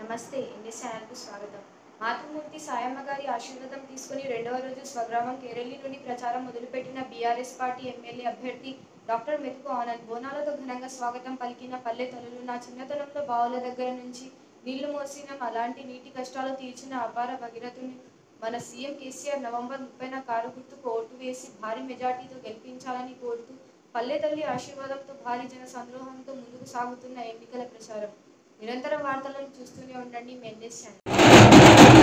నమస్తే ఎన్ఎస్ ఛానల్కు స్వాగతం మాతృమూర్తి సాయమ్మ గారి ఆశీర్వాదం తీసుకుని రెండవ రోజు స్వగ్రామం కేరళి నుండి ప్రచారం మొదలుపెట్టిన బీఆర్ఎస్ పార్టీ ఎమ్మెల్యే అభ్యర్థి డాక్టర్ మెతుకు ఆనంద్ బోనాలతో ఘనంగా స్వాగతం పలికిన పల్లె తల్లులు నా చిన్నతనంలో బావుల దగ్గర నుంచి నీళ్లు మోసిన అలాంటి నీటి కష్టాలు తీర్చిన అపార భగీరథుని మన సీఎం కేసీఆర్ నవంబర్ ముప్పైన కారు గుర్తుకు ఓటు వేసి భారీ మెజార్టీతో గెలిపించాలని కోరుతూ పల్లె తల్లి ఆశీర్వాదంతో భారీ జన సంద్రోహంతో ముందుకు సాగుతున్న ఎన్నికల ప్రచారం నిరంతర వార్తలను చూస్తూనే ఉండండి మెన్ఎస్ ఛానల్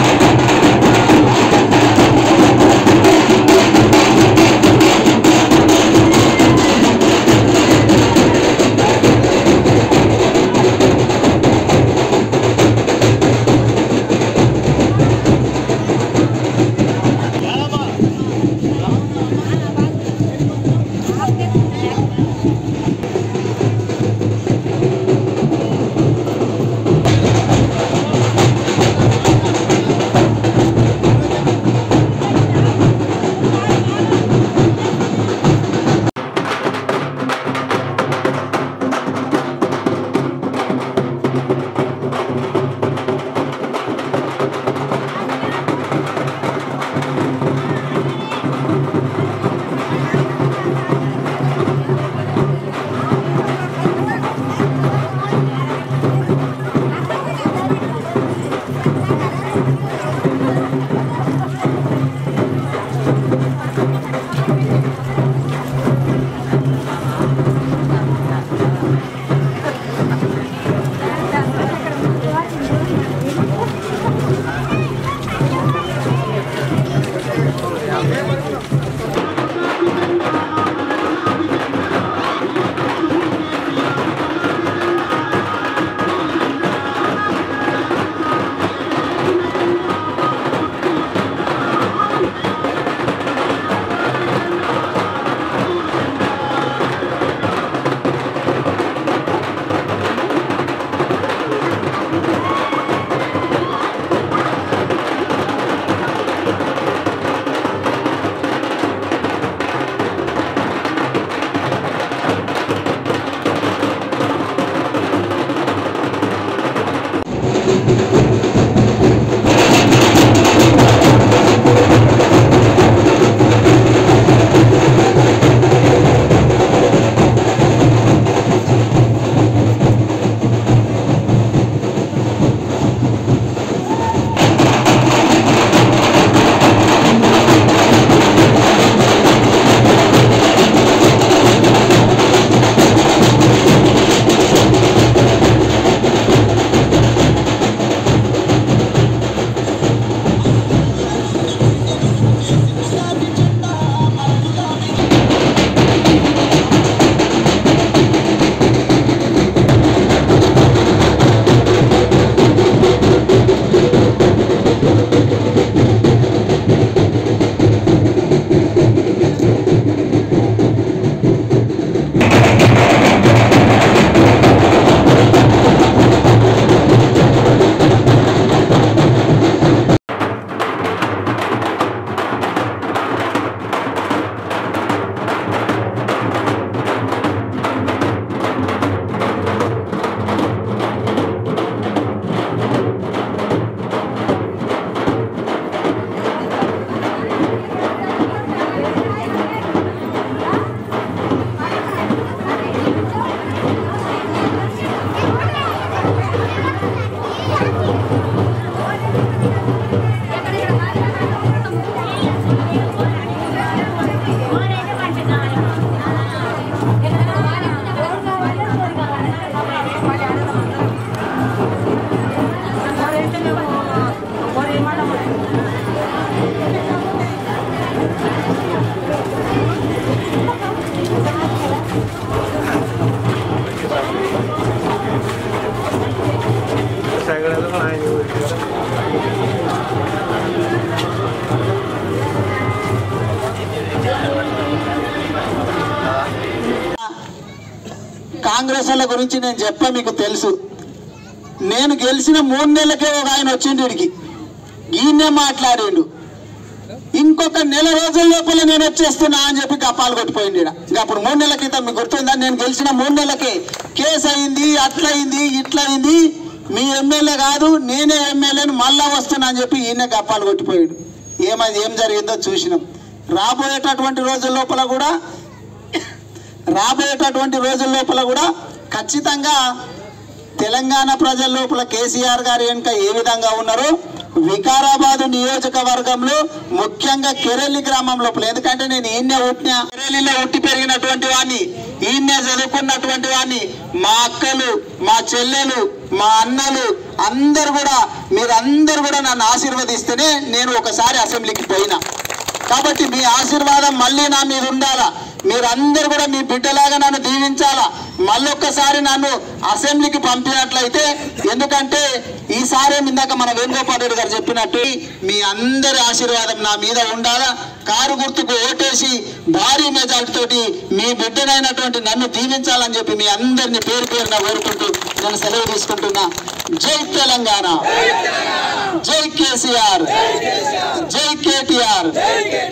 కాంగ్రెస్ వాళ్ళ గురించి నేను చెప్పా మీకు తెలుసు నేను గెలిచిన మూడు నెలలకే ఒక ఆయన వచ్చిండు ఇడికి ఈయనే మాట్లాడిండు ఇంకొక నెల రోజుల లోపల నేను వచ్చేస్తున్నా అని చెప్పి గప్పాలు కొట్టిపోయింది ఈడ. ఇంకా అప్పుడు మూడు నెలల క్రితం మీకు గుర్తుందా నేను గెలిచిన మూడు నెలలకే కేసు అయింది అట్లయింది ఇట్లయింది మీ ఎమ్మెల్యే కాదు నేనే ఎమ్మెల్యేని మళ్ళా వస్తున్నా అని చెప్పి ఈయన గప్పాలు కొట్టిపోయాడు ఏమైంది ఏం జరిగిందో చూసినాం రాబోయేటటువంటి రోజుల లోపల కూడా రాబోయేటటువంటి రోజుల లోపల కూడా ఖచ్చితంగా తెలంగాణ ప్రజల లోపల కేసీఆర్ గారు వెనుక ఏ విధంగా ఉన్నారో వికారాబాద్ నియోజకవర్గంలో ముఖ్యంగా కెరెల్లి గ్రామం లోపల ఎందుకంటే నేను ఈయన్నే పుట్టిన కెరెల్లిలో ఉట్టి పెరిగినటువంటి వాడిని ఈయన్నే చదువుకున్నటువంటి వాడిని మా అక్కలు మా చెల్లెలు మా అన్నలు అందరు కూడా మీరందరూ కూడా నన్ను ఆశీర్వదిస్తేనే నేను ఒకసారి అసెంబ్లీకి పోయినా కాబట్టి మీ ఆశీర్వాదం మళ్ళీ నా మీద ఉండాలా మీరందరూ కూడా మీ బిడ్డలాగా నన్ను దీవించాలా మళ్ళొక్కసారి నన్ను అసెంబ్లీకి పంపినట్లయితే ఎందుకంటే ఈసారి ఇందాక మన వేణుగోపాల్ రెడ్డి గారు చెప్పినట్టు మీ అందరి ఆశీర్వాదం నా మీద ఉండాలా కారు గుర్తుకు ఓటేసి భారీ మెజార్టీ తోటి మీ బిడ్డనైనటువంటి నన్ను దీవించాలని చెప్పి మీ అందరిని పేరు పేరున కోరుకుంటూ నేను సెలవు తీసుకుంటున్నా జై తెలంగాణ జై కేసీఆర్ జై కేటీఆర్